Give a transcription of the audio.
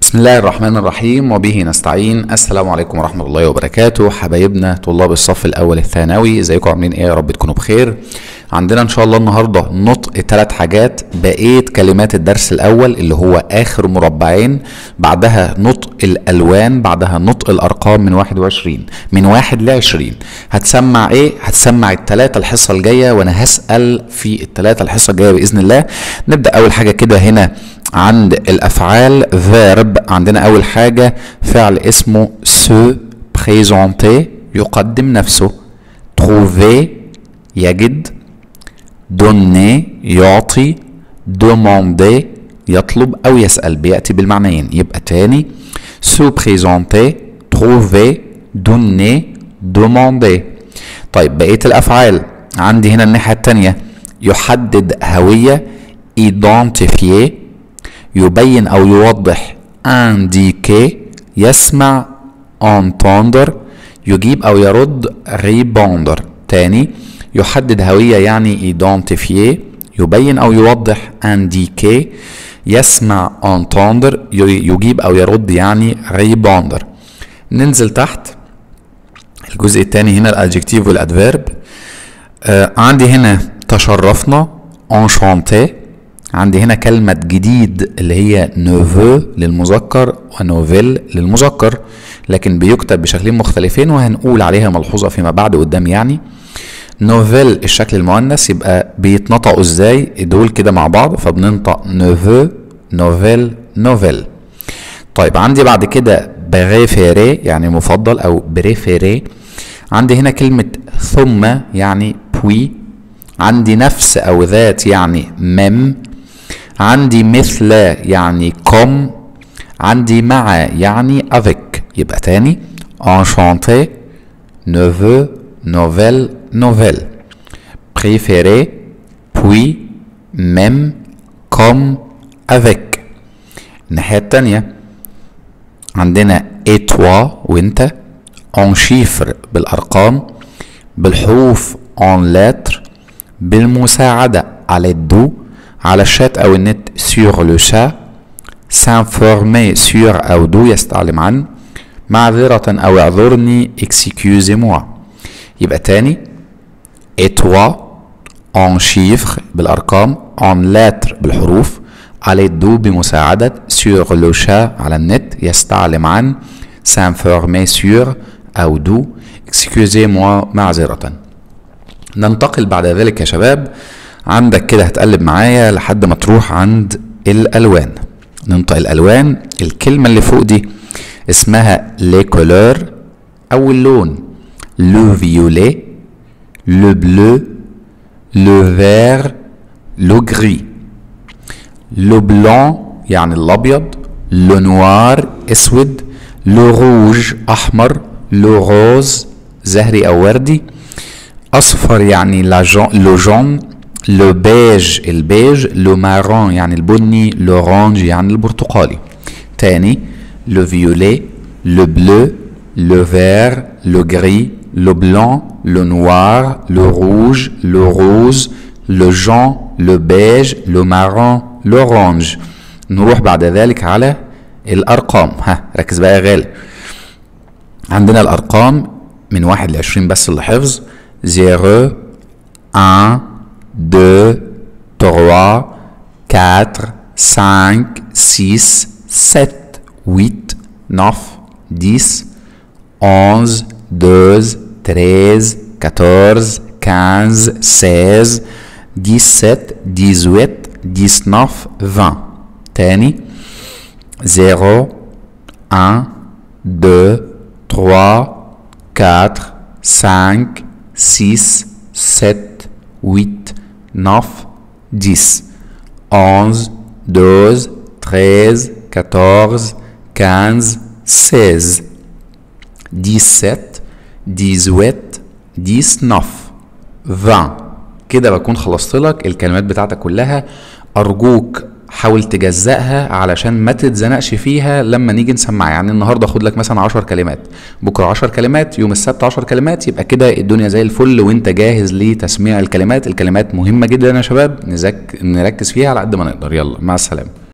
بسم الله الرحمن الرحيم وبه نستعين السلام عليكم ورحمة الله وبركاته حبايبنا طلاب الصف الأول الثانوي ازيكم عاملين ايه يا رب تكونوا بخير عندنا ان شاء الله النهاردة نطق ثلاث حاجات بقية كلمات الدرس الأول اللي هو آخر مربعين بعدها نطق الألوان بعدها نطق الأرقام من 21 من واحد ل 20 هتسمع ايه هتسمع الثلاثة الحصة الجاية وانا هسأل في الثلاثة الحصة الجاية بإذن الله نبدأ أول حاجة كده هنا عند الافعال verb عندنا اول حاجه فعل اسمه se présenter يقدم نفسه trouver يجد donner يعطي demander يطلب او يسال بياتي بالمعنيين يبقى تاني se présenter trouver donner demander طيب بقيه الافعال عندي هنا الناحيه التانيه يحدد هويه identifier يبين أو يوضح indiquer يسمع entendre يجيب أو يرد répondre تاني يحدد هوية يعني identifier يبين أو يوضح indiquer يسمع entendre يجيب أو يرد يعني répondre ننزل تحت الجزء الثاني هنا الادجكتيف والادفيرب آه عندي هنا تشرفنا enchanté عندي هنا كلمة جديد اللي هي نوفو للمذكر ونوفيل للمذكر لكن بيكتب بشكلين مختلفين وهنقول عليها ملحوظة فيما بعد قدام يعني نوفيل الشكل المؤنث يبقى بيتنطقوا ازاي دول كده مع بعض فبننطق نوفو نوفيل نوفيل طيب عندي بعد كده بريفيري يعني مفضل او بريفيري عندي هنا كلمة ثم يعني بوي عندي نفس او ذات يعني مم عندي مثل يعني كوم عندي مع يعني avec يبقى تاني enchanté neveu nouvelle nouvelle préféré puis même comme avec الناحية التانية عندنا et toi وانت en chiffre بالأرقام بالحروف en lettres بالمساعدة على الدو على الشات أو النت sur le chat s'informer sur أو دو يستعلم عن معذرة أو اعذرني excusez-moi يبقى تاني et toi en chiffres بالأرقام en lettres بالحروف على الدو بمساعدة sur le chat على النت يستعلم عن s'informer sur أو دو excusez-moi معذرة ننتقل بعد ذلك يا شباب عندك كده هتقلب معايا لحد ما تروح عند الالوان ننطق الالوان الكلمه اللي فوق دي اسمها لي كولور او اللون لو فيولي لو بلو لو فير لو غري لو بلون يعني الابيض لو نوار اسود لو روج احمر لو روز زهري او وردي اصفر يعني لو جون لو بيج البيج لو مارون يعني البني لورانج يعني البرتقالي تاني لو فيولي لو بلو لو فير لو غري لو بلان لو نوار لو روج لو روز لو جون لو بيج لو مارون لورانج نروح بعد ذلك على الارقام ها ركز بقى يا غالي عندنا الارقام من واحد لعشرين بس اللي حفظ زيرو ان 2, 3, 4, 5, 6, 7, 8, 9, 10, 11, 12, 13, 14, 15, 16, 17, 18, 19, 20. تاني 0, 1, 2, 3, 4, 5, 6, 7, 8, 9, 10, 11, 12, 13, 14, 15, 16, 17, 18, 19, 20 كده بكون خلصت لك الكلمات بتاعتك كلها أرجوك حاول تجزأها علشان ما تتزنقش فيها لما نيجي نسمع يعني النهارده خد لك مثلا 10 كلمات بكره 10 كلمات يوم السبت 10 كلمات يبقى كده الدنيا زي الفل وانت جاهز لتسميع الكلمات الكلمات مهمه جدا يا شباب نذك... نركز فيها على قد ما نقدر يلا مع السلامه